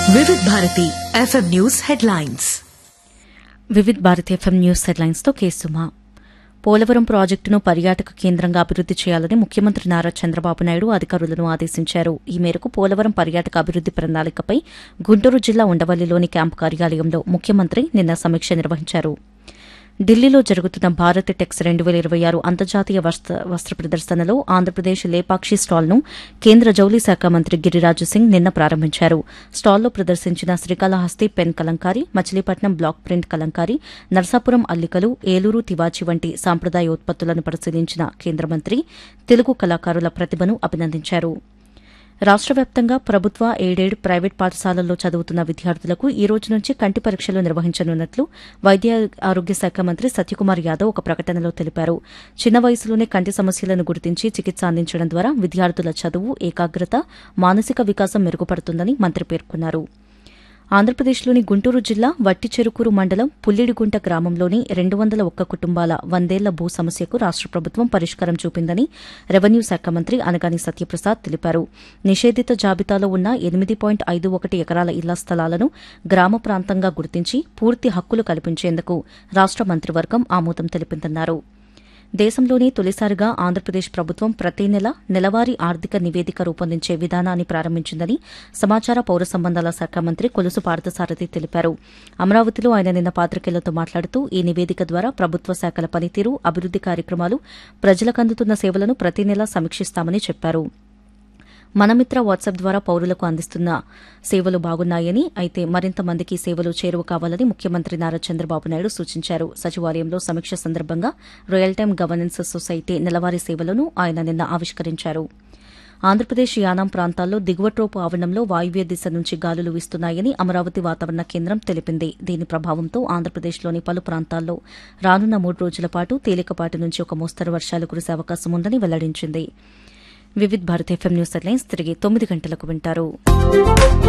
Vividh Bharati FM news headlines Vividh Bharat FM news headlines తో కేసుమా పోలవరం ప్రాజెక్టును పర్యాటక కేంద్రంగా అభివృద్ది చేయాలని ముఖ్యమంత్రి నారా చంద్రబాబు నాయుడు అధికారులను ఆదేశించారు ఈ మేరకు పోలవరం పర్యాటక అభివృద్ది ప్రణాళికపై గుంటూరు జిల్లా ఉండవల్లిలోని క్యాంపు కార్యాలయంలో ముఖ్యమంత్రి నిన్న సమీక్ష నిర్వహించారు ఢిల్లీలో జరుగుతున్న భారత్ టెక్స్ రెండు వేల ఇరవై ఆరు అంతర్జాతీయ వస్త్ర వస్త్ర ప్రదర్శనలో ఆంధ్రప్రదేశ్ లేపాక్షి స్టాల్ను కేంద్ర జౌళి శాఖ మంత్రి గిరిరాజు సింగ్ నిన్న ప్రారంభించారు స్టాల్లో ప్రదర్శించిన Srikalahasti pen Kalamkari Machilipatnam block print Kalamkari Narsapuram అల్లికలు ఏలూరు తివాచి వంటి సాంప్రదాయ ఉత్పత్తులను పరిశీలించిన కేంద్ర మంత్రి తెలుగు కళాకారుల ప్రతిభను అభినందించారు రాష్ట్ర వ్యాప్తంగా ప్రభుత్వ ఎయిడెడ్ ప్రైవేట్ పాఠశాలల్లో చదువుతున్న విద్యార్థులకు ఈ రోజు నుంచి కంటి పరీక్షలు నిర్వహించనున్నట్లు వైద్య ఆరోగ్య శాఖ మంత్రి సత్యకుమార్ యాదవ్ ఒక ప్రకటనలో తెలిపారు చిన్న వయసులోనే కంటి సమస్యలను గుర్తించి చికిత్స అందించడం ద్వారా విద్యార్థుల చదువు ఏకాగ్రత మానసిక వికాసం మెరుగుపడుతుందని మంత్రి పేర్కొన్నారు ఆంధ్రప్రదేశ్లోని గుంటూరు జిల్లా వట్టి చెరుకూరు మండలం పుల్లిడిగుంట గ్రామంలోని రెండు వందల ఒక్క కుటుంబాల వందేళ్ల భూ సమస్యకు రాష్ట ప్రభుత్వం పరిష్కారం చూపిందని రెవెన్యూ శాఖ మంత్రి అనగాని సత్యప్రసాద్ తెలిపారు నిషేధిత జాబితాలో ఉన్న ఎనిమిది పాయింట్ ఐదు ఒకటి ఎకరాల ఇళ్ల స్థలాలను గ్రామ ప్రాంతంగా గుర్తించి పూర్తి హక్కులు కల్పించేందుకు రాష్ట మంత్రివర్గం ఆమోదం తెలిపిందన్నారు దేశంలోనే తొలిసారిగా ఆంధ్రప్రదేశ్ ప్రభుత్వం ప్రతి నెల నెలవారీ ఆర్థిక నివేదిక రూపొందించే విధానాన్ని ప్రారంభించిందని సమాచార పౌర సంబంధాల శాఖ మంత్రి కొలుసు పార్థసారథి తెలిపారు అమరావతిలో ఆయన నిన్న పాత్రికేయులతో మాట్లాడుతూ ఈ నివేదిక ద్వారా ప్రభుత్వ శాఖల పనితీరు అభివృద్ది కార్యక్రమాలు ప్రజలకు అందుతున్న సేవలను ప్రతి నెలా సమీక్షిస్తామని చెప్పారు మనమిత్ర వాట్సాప్ ద్వారా పౌరులకు అందిస్తున్న సేవలు బాగున్నాయని అయితే మరింత మందికి సేవలు చేరువ కావాలని ముఖ్యమంత్రి నారా చంద్రబాబు నాయుడు సూచించారు సచివాలయంలో సమీక్ష సందర్భంగా రియల్ టైం గవర్నెన్స్ సొసైటీ నెలవారీ సేవలను ఆయన నిన్న ఆవిష్కరించారు ఆంధ్రప్రదేశ్ యానాం ప్రాంతాల్లో దిగువట్రోపు ఆవరణంలో వాయువ్య దిశ నుంచి గాలులు వీస్తున్నాయని అమరావతి వాతావరణ కేంద్రం తెలిపింది దీని ప్రభావంతో ఆంధ్రప్రదేశ్లోని పలు ప్రాంతాల్లో రానున్న మూడు రోజుల పాటు తేలికపాటి నుంచి ఒక మోస్తరు వర్షాలు కురిసే అవకాశం ఉందని వెల్లడించింది Vividh Bharat FM news headlines తిరిగి తొమ్మిది గంటలకు వింటారు